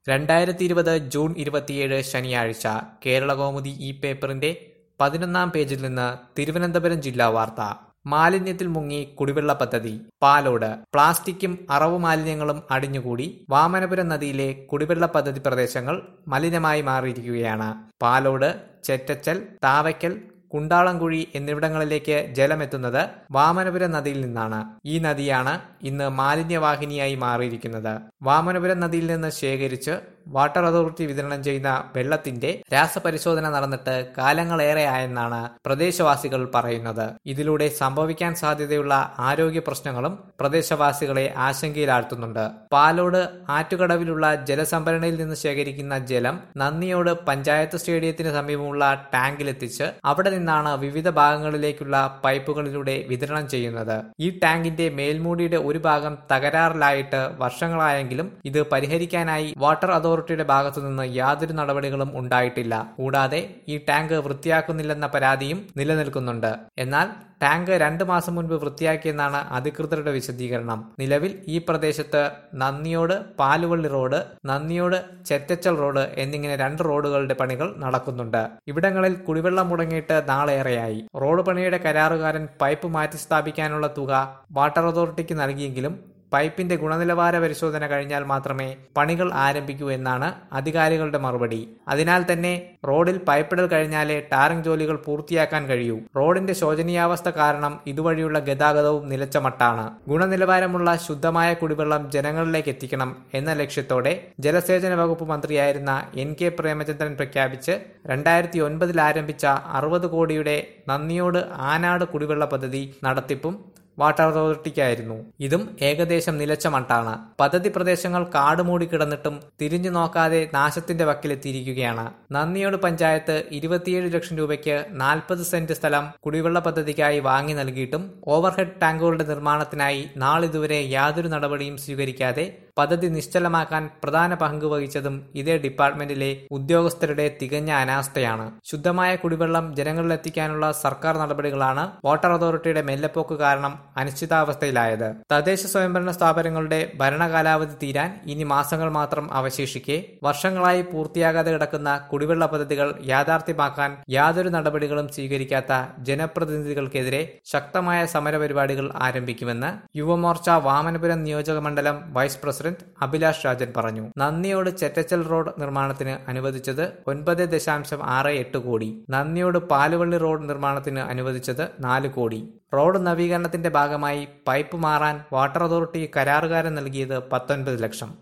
രണ്ടായിരത്തി ഇരുപത് ജൂൺ ഇരുപത്തിയേഴ് ശനിയാഴ്ച കേരളകൗമുദി ഈ പേപ്പറിന്റെ പതിനൊന്നാം പേജിൽ നിന്ന് തിരുവനന്തപുരം ജില്ലാ വാർത്ത മാലിന്യത്തിൽ മുങ്ങി കുടിവെള്ള പദ്ധതി പാലോട് പ്ലാസ്റ്റിക്കും അറവു മാലിന്യങ്ങളും അടിഞ്ഞുകൂടി വാമനപുരം നദിയിലെ കുടിവെള്ള പദ്ധതി പ്രദേശങ്ങൾ മലിനമായി മാറിയിരിക്കുകയാണ് പാലോട് ചെറ്റച്ചൽ താവയ്ക്കൽ കുണ്ടാളംകുഴി എന്നിവിടങ്ങളിലേക്ക് ജലമെത്തുന്നത് വാമനപുരം നദിയിൽ നിന്നാണ് ഈ നദിയാണ് ഇന്ന് മാലിന്യവാഹിനിയായി മാറിയിരിക്കുന്നത് വാമനപുരം നദിയിൽ നിന്ന് ശേഖരിച്ച് വാട്ടർ അതോറിറ്റി വിതരണം ചെയ്യുന്ന വെള്ളത്തിന്റെ രാസപരിശോധന നടന്നിട്ട് കാലങ്ങളേറെ ആയെന്നാണ് പ്രദേശവാസികൾ പറയുന്നത് ഇതിലൂടെ സംഭവിക്കാൻ സാധ്യതയുള്ള ആരോഗ്യ പ്രശ്നങ്ങളും പ്രദേശവാസികളെ ആശങ്കയിലാഴ്ത്തുന്നുണ്ട് പാലോട് ആറ്റുകടവിലുള്ള ജലസംഭരണിയിൽ നിന്ന് ശേഖരിക്കുന്ന ജലം നന്ദിയോട് പഞ്ചായത്ത് സ്റ്റേഡിയത്തിന് സമീപമുള്ള ടാങ്കിലെത്തിച്ച് അവിടെ നിന്നാണ് വിവിധ ഭാഗങ്ങളിലേക്കുള്ള പൈപ്പുകളിലൂടെ വിതരണം ചെയ്യുന്നത് ഈ ടാങ്കിന്റെ മേൽമൂടിയുടെ ഒരു ഭാഗം തകരാറിലായിട്ട് വർഷങ്ങളായെങ്കിലും ഇത് പരിഹരിക്കാനായി വാട്ടർ അതോറിറ്റിയുടെ ഭാഗത്തുനിന്ന് യാതൊരു നടപടികളും ഉണ്ടായിട്ടില്ല കൂടാതെ ഈ ടാങ്ക് വൃത്തിയാക്കുന്നില്ലെന്ന പരാതിയും നിലനിൽക്കുന്നുണ്ട് എന്നാൽ ടാങ്ക് രണ്ട് മാസം മുൻപ് വൃത്തിയാക്കിയെന്നാണ് അധികൃതരുടെ വിശദീകരണം നിലവിൽ ഈ പ്രദേശത്ത് നന്ദിയോട് പാലുവള്ളി റോഡ് നന്ദിയോട് ചെറ്റച്ചൽ റോഡ് എന്നിങ്ങനെ രണ്ട് റോഡുകളുടെ പണികൾ നടക്കുന്നുണ്ട് ഇവിടങ്ങളിൽ കുടിവെള്ളം മുടങ്ങിയിട്ട് നാളേറെയായി റോഡ് പണിയുടെ കരാറുകാരൻ പൈപ്പ് മാറ്റി സ്ഥാപിക്കാനുള്ള തുക വാട്ടർ അതോറിറ്റിക്ക് നൽകിയെങ്കിലും പൈപ്പിന്റെ ഗുണനിലവാര പരിശോധന കഴിഞ്ഞാൽ മാത്രമേ പണികൾ ആരംഭിക്കൂ എന്നാണ് അധികാരികളുടെ മറുപടി അതിനാൽ തന്നെ റോഡിൽ പൈപ്പിടൽ കഴിഞ്ഞാലേ ടാറിംഗ് ജോലികൾ പൂർത്തിയാക്കാൻ കഴിയൂ റോഡിന്റെ ശോചനീയാവസ്ഥ കാരണം ഇതുവഴിയുള്ള ഗതാഗതവും നിലച്ച മട്ടാണ് ഗുണനിലവാരമുള്ള ശുദ്ധമായ കുടിവെള്ളം ജനങ്ങളിലേക്ക് എത്തിക്കണം എന്ന ലക്ഷ്യത്തോടെ ജലസേചന വകുപ്പ് മന്ത്രിയായിരുന്ന എൻ കെ പ്രേമചന്ദ്രൻ പ്രഖ്യാപിച്ച് രണ്ടായിരത്തി ഒൻപതിൽ ആരംഭിച്ച അറുപത് കോടിയുടെ നന്ദിയോട് ആനാട് കുടിവെള്ള പദ്ധതി നടത്തിപ്പും വാട്ടർ അതോറിറ്റിക്കായിരുന്നു ഇതും ഏകദേശം നിലച്ച മട്ടാണ് പദ്ധതി പ്രദേശങ്ങൾ കാട് മൂടി കിടന്നിട്ടും തിരിഞ്ഞു നോക്കാതെ നാശത്തിന്റെ വക്കിലെത്തിയിരിക്കുകയാണ് നന്ദിയോട് പഞ്ചായത്ത് ഇരുപത്തിയേഴ് ലക്ഷം രൂപയ്ക്ക് നാൽപ്പത് സെന്റ് സ്ഥലം കുടിവെള്ള പദ്ധതിക്കായി വാങ്ങി നൽകിയിട്ടും ഓവർഹെഡ് ടാങ്കുകളുടെ നിർമ്മാണത്തിനായി നാളിതുവരെ യാതൊരു നടപടിയും സ്വീകരിക്കാതെ പദ്ധതി നിശ്ചലമാക്കാൻ പ്രധാന പങ്ക് വഹിച്ചതും ഇതേ ഡിപ്പാർട്ട്മെന്റിലെ ഉദ്യോഗസ്ഥരുടെ തികഞ്ഞ അനാസ്ഥയാണ് ശുദ്ധമായ കുടിവെള്ളം ജനങ്ങളിലെത്തിക്കാനുള്ള സർക്കാർ നടപടികളാണ് വാട്ടർ അതോറിറ്റിയുടെ മെല്ലെപ്പോക്ക് കാരണം അനിശ്ചിതാവസ്ഥയിലായത് തദ്ദേശ സ്വയംഭരണ സ്ഥാപനങ്ങളുടെ ഭരണകാലാവധി തീരാൻ ഇനി മാസങ്ങൾ മാത്രം അവശേഷിക്കെ വർഷങ്ങളായി പൂർത്തിയാകാതെ കിടക്കുന്ന കുടിവെള്ള പദ്ധതികൾ യാഥാർത്ഥ്യമാക്കാൻ യാതൊരു നടപടികളും സ്വീകരിക്കാത്ത ജനപ്രതിനിധികൾക്കെതിരെ ശക്തമായ സമരപരിപാടികൾ ആരംഭിക്കുമെന്ന് യുവമോർച്ച വാമനപുരം നിയോജക മണ്ഡലം വൈസ് പ്രസിഡന്റ് അഭിലാഷ് രാജൻ പറഞ്ഞു നന്ദിയോട് ചെറ്റച്ചൽ റോഡ് നിർമ്മാണത്തിന് അനുവദിച്ചത് ഒൻപത് ദശാംശം ആറ് എട്ട് കോടി നന്ദിയോട് പാലുവള്ളി റോഡ് നിർമ്മാണത്തിന് അനുവദിച്ചത് നാല് കോടി റോഡ് നവീകരണത്തിന്റെ ഭാഗമായി പൈപ്പ് മാറാൻ വാട്ടർ അതോറിറ്റി കരാറുകാരൻ നൽകിയത് പത്തൊൻപത് ലക്ഷം